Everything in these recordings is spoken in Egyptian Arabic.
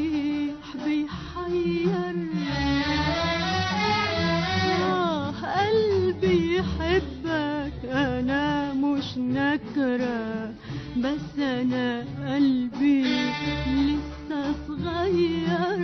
صحيح بيحير آه قلبي يحبك أنا مش نكرة بس أنا قلبي لسه صغير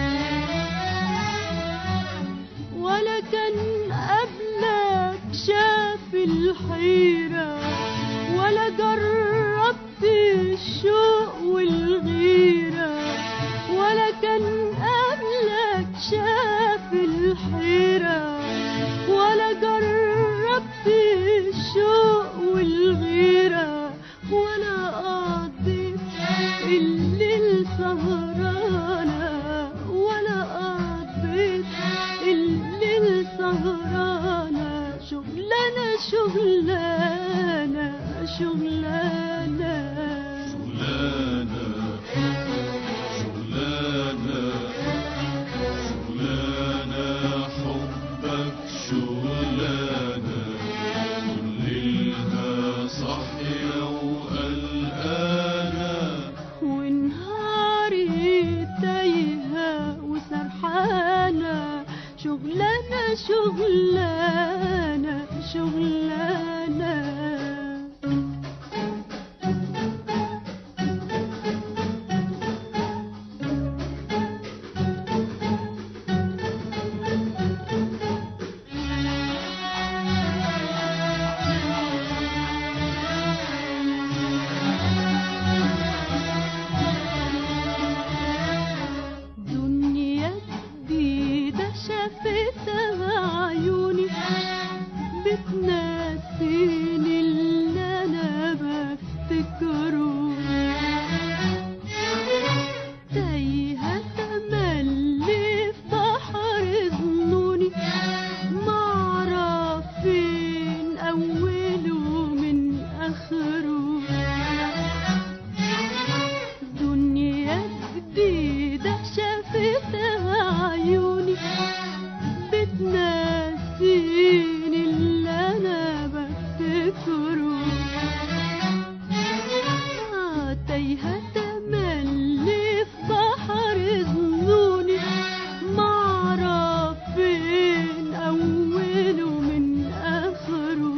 ولا كان قبلك شاف الحيرة ولا جربت الشوق والغيرة ولا كان قبلك شاف الحيرة ولا جربت الشوق والغيرة ولا قضيت الليل سهرانة ولا قضيت الليل سهرانة شغلانة شغلانة شغلانة شغلانة شغلانة شغلانة حبك شغلانة كلها صحية وقلقانة ونهاري تايهة وسرحانة شغلانة شغلانة شغلانة دنيا جديدة شافتها عيوني بتنسيني اللي أنا بفتكره تايهة تملي في بحر ظنوني معرف فين أوله من آخره دنيا جديدة شافتها عيوني بتنسيني اللي أنا بفتكره آه، تايهة تملي في بحر ظنوني معرف فين أوله من آخره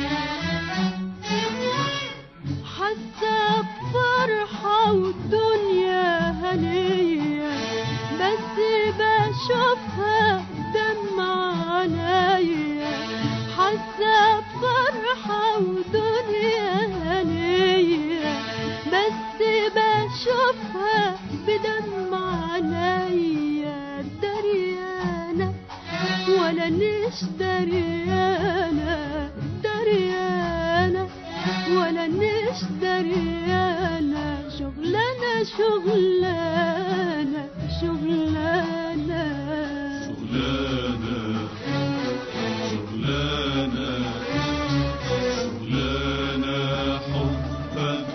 حاسة بفرحة والدنيا هنية بس بشوفها دمع عينيا حاسة بفرحة ودنيا هنية بس بشوفها بدمع عينيا دريانة ولا نش دريانة دريانة ولا نش دريانة شغلانة شغلانة شغلانة شغلانة شغلانة شغلانة حبك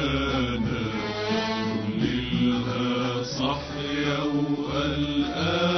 شغلانة كلها صحية وقلقانة